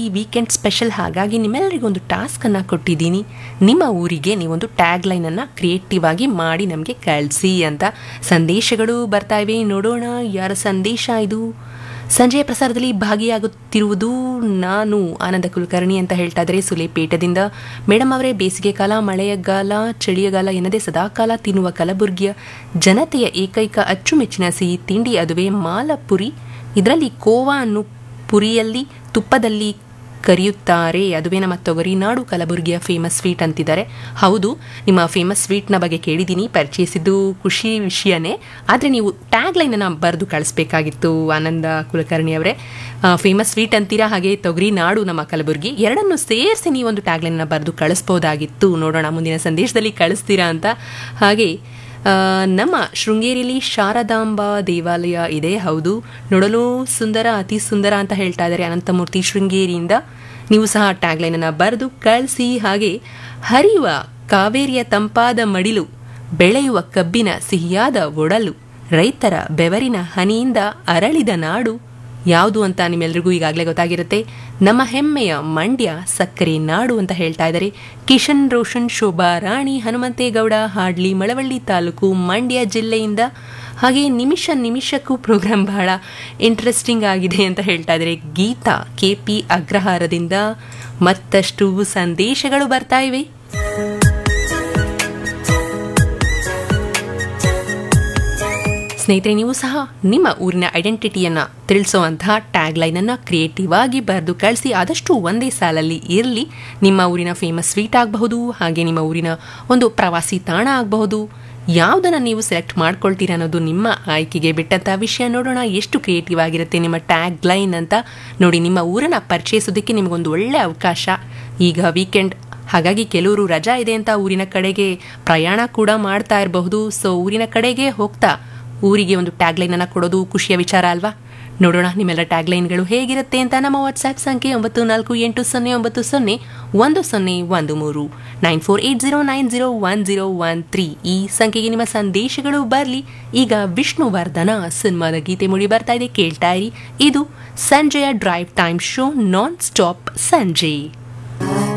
weekend special ಹಾಗಾಗಿ ನಿಮ್ಮೆಲ್ಲರಿಗೂ ಒಂದು ಟಾಸ್ಕನ್ನು ಕೊಟ್ಟಿದ್ದೀನಿ ನಿಮ್ಮ ಊರಿಗೆ ನೀವೊಂದು ಟ್ಯಾಗ್ ಲೈನನ್ನು ಕ್ರಿಯೇಟಿವ್ ಆಗಿ ಮಾಡಿ ನಮಗೆ ಕಳಿಸಿ ಅಂತ ಸಂದೇಶಗಳು ಬರ್ತಾ ಇವೆ ನೋಡೋಣ ಯಾರ ಸಂದೇಶ ಇದು ಸಂಜೆಯ ಪ್ರಸಾರದಲ್ಲಿ ಭಾಗಿಯಾಗುತ್ತಿರುವುದು ನಾನು ಆನಂದ ಕುಲಕರ್ಣಿ ಅಂತ ಹೇಳ್ತಾ ಇದ್ದಾರೆ ಸುಲೇಪೇಟದಿಂದ ಮೇಡಮ್ ಅವರೇ ಬೇಸಿಗೆ ಕಾಲ ಮಳೆಯಗಾಲ ಚಳಿಯಗಾಲ ಎನ್ನದೇ ಸದಾಕಾಲ ತಿನ್ನುವ ಕಲಬುರ್ಗಿಯ ಜನತೆಯ ಏಕೈಕ ಅಚ್ಚುಮೆಚ್ಚಿನ ಸಿಹಿ ತಿಂಡಿ ಅದುವೇ ಮಾಲಪುರಿ ಇದರಲ್ಲಿ ಕೋವಾ ಅನ್ನು ಪುರಿಯಲ್ಲಿ ತುಪ್ಪದಲ್ಲಿ ಕರೆಯುತ್ತಾರೆ ಅದುವೇ ನಮ್ಮ ತೊಗರಿ ನಾಡು ಕಲಬುರಗಿಯ ಫೇಮಸ್ ಸ್ವೀಟ್ ಅಂತಿದ್ದಾರೆ ಹೌದು ನಿಮ್ಮ ಫೇಮಸ್ ಸ್ವೀಟ್ನ ಬಗ್ಗೆ ಕೇಳಿದ್ದೀನಿ ಪರಿಚಯಿಸಿದ್ದು ಖುಷಿ ವಿಷಯನೇ ಆದರೆ ನೀವು ಟ್ಯಾಗ್ ಲೈನನ್ನು ಬರೆದು ಕಳಿಸ್ಬೇಕಾಗಿತ್ತು ಆನಂದ ಕುಲಕರ್ಣಿ ಅವರೇ ಫೇಮಸ್ ಸ್ವೀಟ್ ಅಂತೀರಾ ಹಾಗೆ ತೊಗರಿ ನಾಡು ನಮ್ಮ ಕಲಬುರಗಿ ಎರಡನ್ನು ಸೇರಿಸಿ ನೀವೊಂದು ಟ್ಯಾಗ್ ಲೈನನ್ನು ಬರೆದು ಕಳಿಸ್ಬೋದಾಗಿತ್ತು ನೋಡೋಣ ಮುಂದಿನ ಸಂದೇಶದಲ್ಲಿ ಕಳಿಸ್ತೀರಾ ಅಂತ ಹಾಗೆ ಆ, ನಮ್ಮ ಶೃಂಗೇರಿಯಲ್ಲಿ ಶಾರದಾಂಬಾ ದೇವಾಲಯ ಇದೆ ಹೌದು ನೋಡಲು ಸುಂದರ ಅತಿ ಸುಂದರ ಅಂತ ಹೇಳ್ತಾ ಇದ್ದಾರೆ ಅನಂತಮೂರ್ತಿ ಶೃಂಗೇರಿಯಿಂದ ನೀವು ಸಹ ಟ್ಯಾಗ್ ಲೈನನ್ನು ಬರೆದು ಕಳಿಸಿ ಹಾಗೆ ಹರಿಯುವ ಕಾವೇರಿಯ ತಂಪಾದ ಮಡಿಲು ಬೆಳೆಯುವ ಕಬ್ಬಿನ ಸಿಹಿಯಾದ ಒಡಲು ರೈತರ ಬೆವರಿನ ಹನಿಯಿಂದ ಅರಳಿದ ನಾಡು ಯಾವುದು ಅಂತ ನಿಮ್ಮೆಲ್ರಿಗೂ ಈಗಾಗಲೇ ಗೊತ್ತಾಗಿರುತ್ತೆ ನಮ್ಮ ಹೆಮ್ಮೆಯ ಮಂಡ್ಯ ಸಕ್ಕರೆ ನಾಡು ಅಂತ ಹೇಳ್ತಾ ಇದ್ದಾರೆ ಕಿಶನ್ ರೋಷನ್ ಶೋಭಾ ರಾಣಿ ಹನುಮಂತೇಗೌಡ ಹಾಡ್ಲಿ ಮಳವಳ್ಳಿ ತಾಲೂಕು ಮಂಡ್ಯ ಜಿಲ್ಲೆಯಿಂದ ಹಾಗೆ ನಿಮಿಷ ನಿಮಿಷಕ್ಕೂ ಪ್ರೋಗ್ರಾಂ ಬಹಳ ಇಂಟ್ರೆಸ್ಟಿಂಗ್ ಆಗಿದೆ ಅಂತ ಹೇಳ್ತಾ ಇದ್ದಾರೆ ಗೀತಾ ಕೆ ಪಿ ಅಗ್ರಹಾರದಿಂದ ಮತ್ತಷ್ಟು ಸಂದೇಶಗಳು ಬರ್ತಾ ಇವೆ ಸ್ನೇಹಿತರೆ ನೀವು ಸಹ ನಿಮ್ಮ ಊರಿನ ಐಡೆಂಟಿಟಿಯನ್ನು ತಿಳಿಸುವಂತಹ ಟ್ಯಾಗ್ ಲೈನನ್ನು ಕ್ರಿಯೇಟಿವ್ ಆಗಿ ಬರೆದು ಕಳಿಸಿ ಆದಷ್ಟು ಒಂದೇ ಸಾಲಲ್ಲಿ ಇರಲಿ ನಿಮ್ಮ ಊರಿನ ಫೇಮಸ್ ಸ್ವೀಟ್ ಆಗಬಹುದು ಹಾಗೆ ನಿಮ್ಮ ಊರಿನ ಒಂದು ಪ್ರವಾಸಿ ತಾಣ ಆಗಬಹುದು ಯಾವುದನ್ನು ನೀವು ಸೆಲೆಕ್ಟ್ ಮಾಡ್ಕೊಳ್ತೀರಾ ಅನ್ನೋದು ನಿಮ್ಮ ಆಯ್ಕೆಗೆ ಬಿಟ್ಟಂಥ ವಿಷಯ ನೋಡೋಣ ಎಷ್ಟು ಕ್ರಿಯೇಟಿವ್ ಆಗಿರುತ್ತೆ ನಿಮ್ಮ ಟ್ಯಾಗ್ ಲೈನ್ ಅಂತ ನೋಡಿ ನಿಮ್ಮ ಊರನ್ನು ಪರಿಚಯಿಸೋದಕ್ಕೆ ನಿಮಗೊಂದು ಒಳ್ಳೆ ಅವಕಾಶ ಈಗ ವೀಕೆಂಡ್ ಹಾಗಾಗಿ ಕೆಲವರು ರಜಾ ಇದೆ ಅಂತ ಊರಿನ ಕಡೆಗೆ ಪ್ರಯಾಣ ಕೂಡ ಮಾಡ್ತಾ ಇರಬಹುದು ಸೊ ಊರಿನ ಕಡೆಗೆ ಹೋಗ್ತಾ ಊರಿಗೆ ಒಂದು ಟ್ಯಾಗ್ ಲೈನನ್ನು ಕೊಡೋದು ಖುಷಿಯ ವಿಚಾರ ಅಲ್ವಾ ನೋಡೋಣ ನಿಮ್ಮೆಲ್ಲ ಟ್ಯಾಗ್ ಲೈನ್ಗಳು ಹೇಗಿರುತ್ತೆ ಅಂತ ನಮ್ಮ ವಾಟ್ಸ್ಆ್ಯಪ್ ಸಂಖ್ಯೆ ಒಂಬತ್ತು ನಾಲ್ಕು ಎಂಟು ಸೊನ್ನೆ ಒಂಬತ್ತು ಸೊನ್ನೆ ಒಂದು ಸೊನ್ನೆ ಒಂದು ಮೂರು nine four eight zero nine zero one zero one three ಈ ಸಂಖ್ಯೆಗೆ ನಿಮ್ಮ ಸಂದೇಶಗಳು ಬರಲಿ ಈಗ ವಿಷ್ಣುವರ್ಧನ ಸಿನಿಮಾದ ಗೀತೆ ಮುಡಿ ಬರ್ತಾ ಇದೆ ಕೇಳ್ತಾ ಇರಿ ಇದು ಸಂಜೆಯ drive time show non stop ಸಂಜೆ